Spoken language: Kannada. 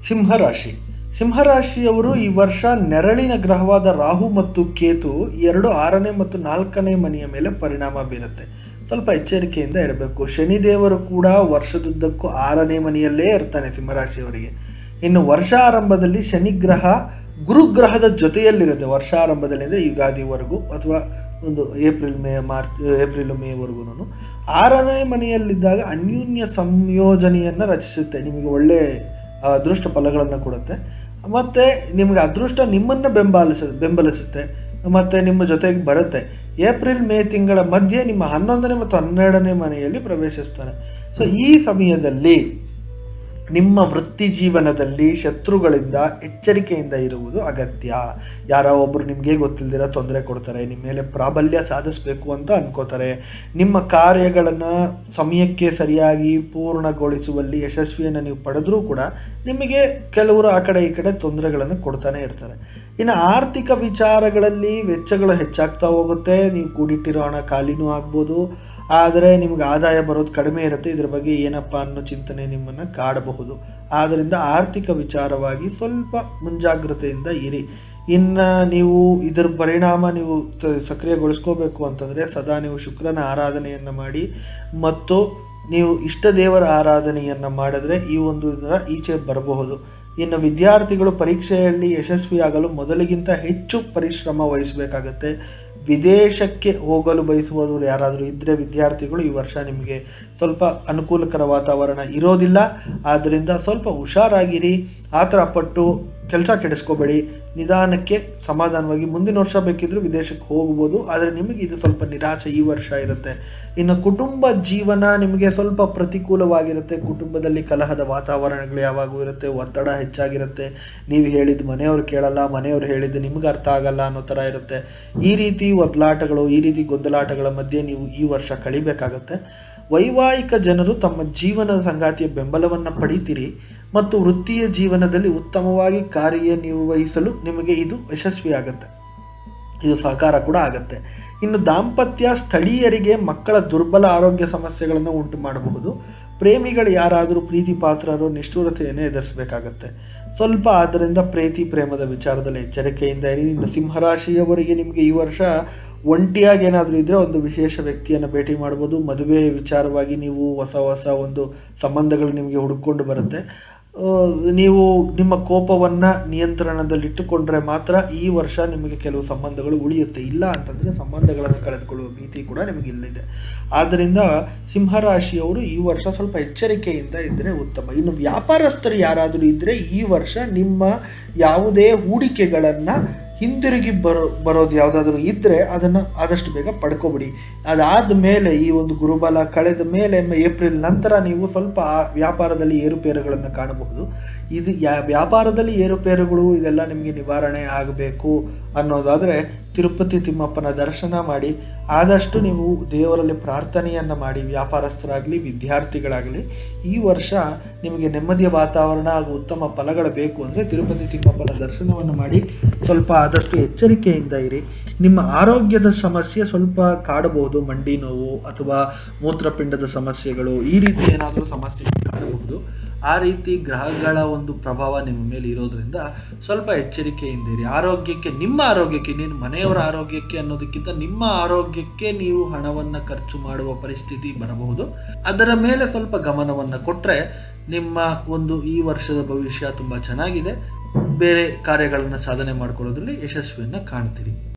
ಸಿಂಹರಾಶಿ ಸಿಂಹರಾಶಿಯವರು ಈ ವರ್ಷ ನೆರಳಿನ ಗ್ರಹವಾದ ರಾಹು ಮತ್ತು ಕೇತು ಎರಡು ಆರನೇ ಮತ್ತು ನಾಲ್ಕನೇ ಮನೆಯ ಮೇಲೆ ಪರಿಣಾಮ ಬೀರುತ್ತೆ ಸ್ವಲ್ಪ ಎಚ್ಚರಿಕೆಯಿಂದ ಇರಬೇಕು ಶನಿದೇವರು ಕೂಡ ವರ್ಷದುದ್ದಕ್ಕೂ ಆರನೇ ಮನೆಯಲ್ಲೇ ಇರ್ತಾನೆ ಸಿಂಹರಾಶಿಯವರಿಗೆ ಇನ್ನು ವರ್ಷ ಆರಂಭದಲ್ಲಿ ಶನಿಗ್ರಹ ಗುರುಗ್ರಹದ ಜೊತೆಯಲ್ಲಿರುತ್ತೆ ವರ್ಷ ಆರಂಭದಲ್ಲಿ ಅಂದರೆ ಯುಗಾದಿವರೆಗೂ ಅಥವಾ ಒಂದು ಏಪ್ರಿಲ್ ಮೇ ಮಾರ್ಚ್ ಏಪ್ರಿಲ್ ಮೇವರೆಗೂ ಆರನೇ ಮನೆಯಲ್ಲಿದ್ದಾಗ ಅನ್ಯೂನ್ಯ ಸಂಯೋಜನೆಯನ್ನು ರಚಿಸುತ್ತೆ ನಿಮಗೆ ಒಳ್ಳೆ ಅದೃಷ್ಟ ಫಲಗಳನ್ನು ಕೊಡುತ್ತೆ ಮತ್ತು ನಿಮಗೆ ಅದೃಷ್ಟ ನಿಮ್ಮನ್ನು ಬೆಂಬಲಿಸ ಬೆಂಬಲಿಸುತ್ತೆ ಮತ್ತು ನಿಮ್ಮ ಜೊತೆಗೆ ಬರುತ್ತೆ ಏಪ್ರಿಲ್ ಮೇ ತಿಂಗಳ ಮಧ್ಯೆ ನಿಮ್ಮ ಹನ್ನೊಂದನೇ ಮತ್ತು ಹನ್ನೆರಡನೇ ಮನೆಯಲ್ಲಿ ಪ್ರವೇಶಿಸ್ತಾನೆ ಸೊ ಈ ಸಮಯದಲ್ಲಿ ನಿಮ್ಮ ವೃತ್ತಿ ಜೀವನದಲ್ಲಿ ಶತ್ರುಗಳಿಂದ ಎಚ್ಚರಿಕೆಯಿಂದ ಇರುವುದು ಅಗತ್ಯ ಯಾರೋ ಒಬ್ಬರು ನಿಮಗೆ ಗೊತ್ತಿಲ್ದಿರ ತೊಂದರೆ ಕೊಡ್ತಾರೆ ನಿಮ್ಮ ಮೇಲೆ ಪ್ರಾಬಲ್ಯ ಸಾಧಿಸಬೇಕು ಅಂತ ಅನ್ಕೋತಾರೆ ನಿಮ್ಮ ಕಾರ್ಯಗಳನ್ನು ಸಮಯಕ್ಕೆ ಸರಿಯಾಗಿ ಪೂರ್ಣಗೊಳಿಸುವಲ್ಲಿ ಯಶಸ್ವಿಯನ್ನು ನೀವು ಪಡೆದರೂ ಕೂಡ ನಿಮಗೆ ಕೆಲವರು ಆ ಕಡೆ ಈ ಕಡೆ ತೊಂದರೆಗಳನ್ನು ಕೊಡ್ತಾನೆ ಇರ್ತಾರೆ ಇನ್ನು ಆರ್ಥಿಕ ವಿಚಾರಗಳಲ್ಲಿ ವೆಚ್ಚಗಳು ಹೆಚ್ಚಾಗ್ತಾ ಹೋಗುತ್ತೆ ನೀವು ಕೂಡಿಟ್ಟಿರೋ ಹಣ ಖಾಲಿನೂ ಆಗ್ಬೋದು ಆದರೆ ನಿಮಗೆ ಆದಾಯ ಬರೋದು ಕಡಿಮೆ ಇರುತ್ತೆ ಇದ್ರ ಬಗ್ಗೆ ಏನಪ್ಪ ಅನ್ನೋ ಚಿಂತನೆ ನಿಮ್ಮನ್ನು ಕಾಡಬಹುದು ಆದ್ದರಿಂದ ಆರ್ಥಿಕ ವಿಚಾರವಾಗಿ ಸ್ವಲ್ಪ ಮುಂಜಾಗ್ರತೆಯಿಂದ ಇರಿ ಇನ್ನು ನೀವು ಇದರ ಪರಿಣಾಮ ನೀವು ತ- ಸಕ್ರಿಯಗೊಳಿಸ್ಕೋಬೇಕು ಅಂತಂದರೆ ಸದಾ ನೀವು ಶುಕ್ರನ ಆರಾಧನೆಯನ್ನು ಮಾಡಿ ಮತ್ತು ನೀವು ಇಷ್ಟ ದೇವರ ಆರಾಧನೆಯನ್ನು ಮಾಡಿದ್ರೆ ಈ ಒಂದು ಇದರ ಈಚೆ ಬರಬಹುದು ಇನ್ನು ವಿದ್ಯಾರ್ಥಿಗಳು ಪರೀಕ್ಷೆಯಲ್ಲಿ ಯಶಸ್ವಿಯಾಗಲು ಮೊದಲಿಗಿಂತ ಹೆಚ್ಚು ಪರಿಶ್ರಮ ವಹಿಸಬೇಕಾಗತ್ತೆ ವಿದೇಶಕ್ಕೆ ಹೋಗಲು ಬಯಸುವವರು ಯಾರಾದರೂ ಇದ್ದರೆ ವಿದ್ಯಾರ್ಥಿಗಳು ಈ ವರ್ಷ ನಿಮಗೆ ಸ್ವಲ್ಪ ಅನುಕೂಲಕರ ವಾತಾವರಣ ಇರೋದಿಲ್ಲ ಆದ್ದರಿಂದ ಸ್ವಲ್ಪ ಹುಷಾರಾಗಿರಿ ಆತರ ಪಟ್ಟು ಕೆಲಸ ಕೆಡಿಸ್ಕೋಬೇಡಿ ನಿಧಾನಕ್ಕೆ ಸಮಾಧಾನವಾಗಿ ಮುಂದಿನ ವರ್ಷ ಬೇಕಿದ್ರೂ ವಿದೇಶಕ್ಕೆ ಹೋಗ್ಬೋದು ಆದರೆ ನಿಮಗೆ ಇದು ಸ್ವಲ್ಪ ನಿರಾಸೆ ಈ ವರ್ಷ ಇರುತ್ತೆ ಇನ್ನು ಕುಟುಂಬ ಜೀವನ ನಿಮಗೆ ಸ್ವಲ್ಪ ಪ್ರತಿಕೂಲವಾಗಿರುತ್ತೆ ಕುಟುಂಬದಲ್ಲಿ ಕಲಹದ ವಾತಾವರಣಗಳು ಯಾವಾಗೂ ಇರುತ್ತೆ ಒತ್ತಡ ಹೆಚ್ಚಾಗಿರುತ್ತೆ ನೀವು ಹೇಳಿದ್ದು ಮನೆಯವ್ರು ಕೇಳಲ್ಲ ಮನೆಯವ್ರು ಹೇಳಿದ್ದು ನಿಮ್ಗೆ ಅರ್ಥ ಆಗಲ್ಲ ಅನ್ನೋ ಥರ ಇರುತ್ತೆ ಈ ರೀತಿ ಒದ್ಲಾಟಗಳು ಈ ರೀತಿ ಗೊಂದಲಾಟಗಳ ಮಧ್ಯೆ ನೀವು ಈ ವರ್ಷ ಕಳಿಬೇಕಾಗತ್ತೆ ವೈವಾಹಿಕ ಜನರು ತಮ್ಮ ಜೀವನದ ಸಂಗಾತಿಯ ಬೆಂಬಲವನ್ನು ಪಡಿತೀರಿ ಮತ್ತು ವೃತ್ತಿಯ ಜೀವನದಲ್ಲಿ ಉತ್ತಮವಾಗಿ ಕಾರ್ಯನಿರ್ವಹಿಸಲು ನಿಮಗೆ ಇದು ಯಶಸ್ವಿಯಾಗತ್ತೆ ಇದು ಸಹಕಾರ ಕೂಡ ಆಗುತ್ತೆ ಇನ್ನು ದಾಂಪತ್ಯ ಸ್ಥಳೀಯರಿಗೆ ಮಕ್ಕಳ ದುರ್ಬಲ ಆರೋಗ್ಯ ಸಮಸ್ಯೆಗಳನ್ನು ಉಂಟು ಮಾಡಬಹುದು ಪ್ರೇಮಿಗಳು ಯಾರಾದರೂ ಪ್ರೀತಿ ಪಾತ್ರರು ನಿಷ್ಠುರತೆಯನ್ನು ಎದುರಿಸಬೇಕಾಗತ್ತೆ ಸ್ವಲ್ಪ ಆದ್ದರಿಂದ ಪ್ರೀತಿ ಪ್ರೇಮದ ವಿಚಾರದಲ್ಲಿ ಎಚ್ಚರಿಕೆಯಿಂದ ಇರಿ ಇನ್ನು ಸಿಂಹರಾಶಿಯವರಿಗೆ ನಿಮಗೆ ಈ ವರ್ಷ ಒಂಟಿಯಾಗಿ ಏನಾದರೂ ಇದ್ದರೆ ಒಂದು ವಿಶೇಷ ವ್ಯಕ್ತಿಯನ್ನು ಭೇಟಿ ಮಾಡ್ಬೋದು ಮದುವೆ ವಿಚಾರವಾಗಿ ನೀವು ಹೊಸ ಹೊಸ ಒಂದು ಸಂಬಂಧಗಳು ನಿಮಗೆ ಹುಡುಕೊಂಡು ಬರುತ್ತೆ ಆ, ನೀವು ನಿಮ್ಮ ಕೋಪವನ್ನು ನಿಯಂತ್ರಣದಲ್ಲಿಟ್ಟುಕೊಂಡ್ರೆ ಮಾತ್ರ ಈ ವರ್ಷ ನಿಮಗೆ ಕೆಲವು ಸಂಬಂಧಗಳು ಉಳಿಯುತ್ತೆ ಇಲ್ಲ ಅಂತಂದರೆ ಸಂಬಂಧಗಳನ್ನು ಕಳೆದುಕೊಳ್ಳುವ ಭೀತಿ ಕೂಡ ನಿಮಗೆ ಇಲ್ಲಿದೆ ಆದ್ದರಿಂದ ಸಿಂಹರಾಶಿಯವರು ಈ ವರ್ಷ ಸ್ವಲ್ಪ ಎಚ್ಚರಿಕೆಯಿಂದ ಇದ್ದರೆ ಉತ್ತಮ ಇನ್ನು ವ್ಯಾಪಾರಸ್ಥರು ಯಾರಾದರೂ ಇದ್ದರೆ ಈ ವರ್ಷ ನಿಮ್ಮ ಯಾವುದೇ ಹೂಡಿಕೆಗಳನ್ನು ಹಿಂದಿರುಗಿ ಬರೋ ಬರೋದು ಯಾವುದಾದ್ರೂ ಇದ್ದರೆ ಅದನ್ನು ಆದಷ್ಟು ಬೇಗ ಪಡ್ಕೊಬಿಡಿ ಅದಾದ ಮೇಲೆ ಈ ಒಂದು ಗುರುಬಲ ಕಳೆದ ಮೇಲೆ ಮ- ಏಪ್ರಿಲ್ ನಂತರ ನೀವು ಸ್ವಲ್ಪ ಆ ವ್ಯಾಪಾರದಲ್ಲಿ ಏರುಪೇರುಗಳನ್ನು ಕಾಣಬಹುದು ಇದು ಯಾ ವ್ಯಾಪಾರದಲ್ಲಿ ಏರುಪೇರುಗಳು ಇದೆಲ್ಲ ನಿಮಗೆ ನಿವಾರಣೆ ಆಗಬೇಕು ಅನ್ನೋದಾದರೆ ತಿರುಪತಿ ತಿಮ್ಮಪ್ಪನ ದರ್ಶನ ಮಾಡಿ ಆದಷ್ಟು ನೀವು ದೇವರಲ್ಲಿ ಪ್ರಾರ್ಥನೆಯನ್ನು ಮಾಡಿ ವ್ಯಾಪಾರಸ್ಥರಾಗಲಿ ವಿದ್ಯಾರ್ಥಿಗಳಾಗಲಿ ಈ ವರ್ಷ ನಿಮಗೆ ನೆಮ್ಮದಿಯ ವಾತಾವರಣ ಹಾಗೂ ಉತ್ತಮ ಫಲಗಳು ಬೇಕು ಅಂದರೆ ತಿರುಪತಿ ತಿಮ್ಮಪ್ಪನ ದರ್ಶನವನ್ನು ಮಾಡಿ ಸ್ವಲ್ಪ ಆದಷ್ಟು ಎಚ್ಚರಿಕೆಯಿಂದ ಇರಿ ನಿಮ್ಮ ಆರೋಗ್ಯದ ಸಮಸ್ಯೆ ಸ್ವಲ್ಪ ಕಾಡಬಹುದು ಮಂಡಿ ನೋವು ಅಥವಾ ಮೂತ್ರಪಿಂಡದ ಸಮಸ್ಯೆಗಳು ಈ ರೀತಿ ಏನಾದರೂ ಸಮಸ್ಯೆ ಕಾಡಬಹುದು ಆ ರೀತಿ ಗ್ರಹಗಳ ಒಂದು ಪ್ರಭಾವ ನಿಮ್ಮ ಮೇಲೆ ಇರೋದ್ರಿಂದ ಸ್ವಲ್ಪ ಎಚ್ಚರಿಕೆಯಿಂದ ಇರಿ ಆರೋಗ್ಯಕ್ಕೆ ನಿಮ್ಮ ಆರೋಗ್ಯಕ್ಕೆ ನೀನು ಮನೆಯವರ ಆರೋಗ್ಯಕ್ಕೆ ಅನ್ನೋದಕ್ಕಿಂತ ನಿಮ್ಮ ಆರೋಗ್ಯಕ್ಕೆ ನೀವು ಹಣವನ್ನು ಖರ್ಚು ಮಾಡುವ ಪರಿಸ್ಥಿತಿ ಬರಬಹುದು ಅದರ ಮೇಲೆ ಸ್ವಲ್ಪ ಗಮನವನ್ನು ಕೊಟ್ಟರೆ ನಿಮ್ಮ ಒಂದು ಈ ವರ್ಷದ ಭವಿಷ್ಯ ತುಂಬ ಚೆನ್ನಾಗಿದೆ ಬೇರೆ ಕಾರ್ಯಗಳನ್ನು ಸಾಧನೆ ಮಾಡ್ಕೊಳ್ಳೋದ್ರಲ್ಲಿ ಯಶಸ್ವಿಯನ್ನು ಕಾಣ್ತೀರಿ